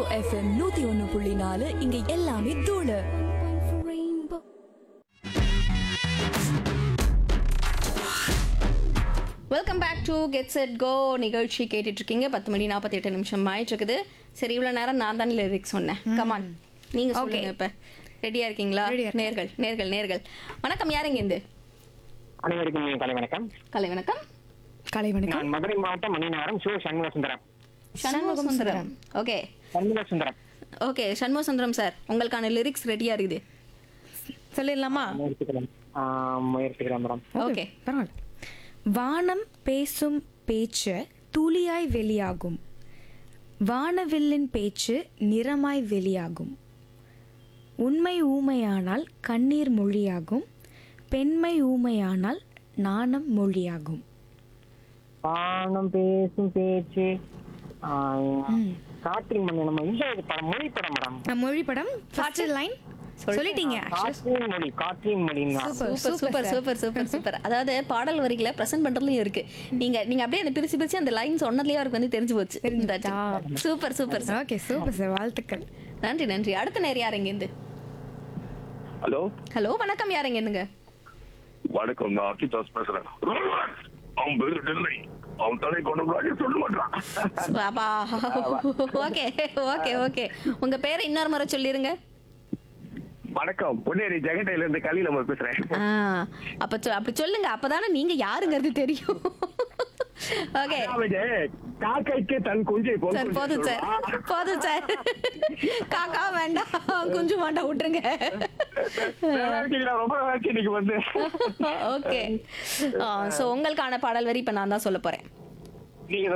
FM நூத்தி ஒன்னு புள்ளி நாலு இங்க எல்லாமே தூளு welcome back to get set go நிகழ்ச்சி கேட்டுட்டு இருக்கீங்க பத்து மணி நாற்பத்தி எட்டு நிமிஷம் ஆயிட்டு இருக்குது சரி இவ்வளோ நேரம் நான் தான் லிரிக்ஸ் சொன்னேன் கமான் நீங்க சொல்லுங்க இப்ப ரெடியா இருக்கீங்களா நேர்கள் நேர்கள் நேர்கள் வணக்கம் யாருங்க இந்த அனைவருக்கும் என் கலை வணக்கம் கலை வணக்கம் கலை வணக்கம் நான் மதுரை மாவட்டம் Maninagaram Siva Shanmuga Sundaram Shanmuga Sundaram okay Shanmuga Sundaram okay Shanmuga Sundaram sir உங்களுக்கான லிரிக்ஸ் ரெடியா இருக்குது சொல்லிடலாமா முயற்சிக்கிறேன் ஆஹ் முயற்சிக்கிறேன் மேடம் ஓகே பரவாயில்ல வானம் பேசும் பேச்சு துளியாய் வெளியாகும் வானவில்லின் பேச்சு நிறமாய் வெளியாகும் உண்மை ஊமையானால் கண்ணீர் மொழியாகும் பெண்மை ஊமையானால் நாணம் மொழியாகும் பானம் பேசும் பேச்சு ஆஹ் காற்றின் மணி நம்ம இந்த இது படம் மொழி படம் மேடம் மொழி படம் ஃபர்ஸ்ட் லைன் சொல்லிட்டீங்க காற்றின் Mozhi Kaatrin Mozhi super super super super super அதாவது பாடல் வரிகளை பிரசன்ட் பண்றதுலயும் இருக்கு நீங்க நீங்க அப்படியே அந்த பிரிச்சு பிரிச்சு அந்த லைன் சொன்னதுலயே அவருக்கு வந்து தெரிஞ்சு போச்சு super super okay super sir வாழ்த்துக்கள் நன்றி நன்றி அடுத்த நேரம் யாருங்க இருந்து ஹலோ ஹலோ வணக்கம் யாருங்க என்னங்க வணக்கம் நான் அக்கிதாஸ் பேசுறேன் அவன் பேரு நெல்லை அவன் தலை கொண்டு சொல்ல மாட்டான் ஓகே ஓகே ஓகே உங்க பேரை இன்னொரு முறை சொல்லிருங்க வணக்கம் பொன்னேரி ஜெகண்டையில இருந்து கலி நம்ம பேசுறேன் ஆ, அப்ப சொ- அப்படி சொல்லுங்க அப்பதானே நீங்க யாருங்கிறது தெரியும் ஓகே அதாவது காக்கைக்கு தன் குஞ்சை போல் சார் குஞ்சு போதும் சார் சொல்லுவா. போதும் சார் காக்கா வேண்டாம் குஞ்சு மாட்டா விட்டுருங்க நல்லா இருக்கீங்களா? ரொம்ப நல்லா இருக்கு இன்னைக்கு வந்து ஓகே ஸோ உங்களுக்கான பாடல் வரி இப்ப நான் தான் சொல்ல போறேன் நீங்க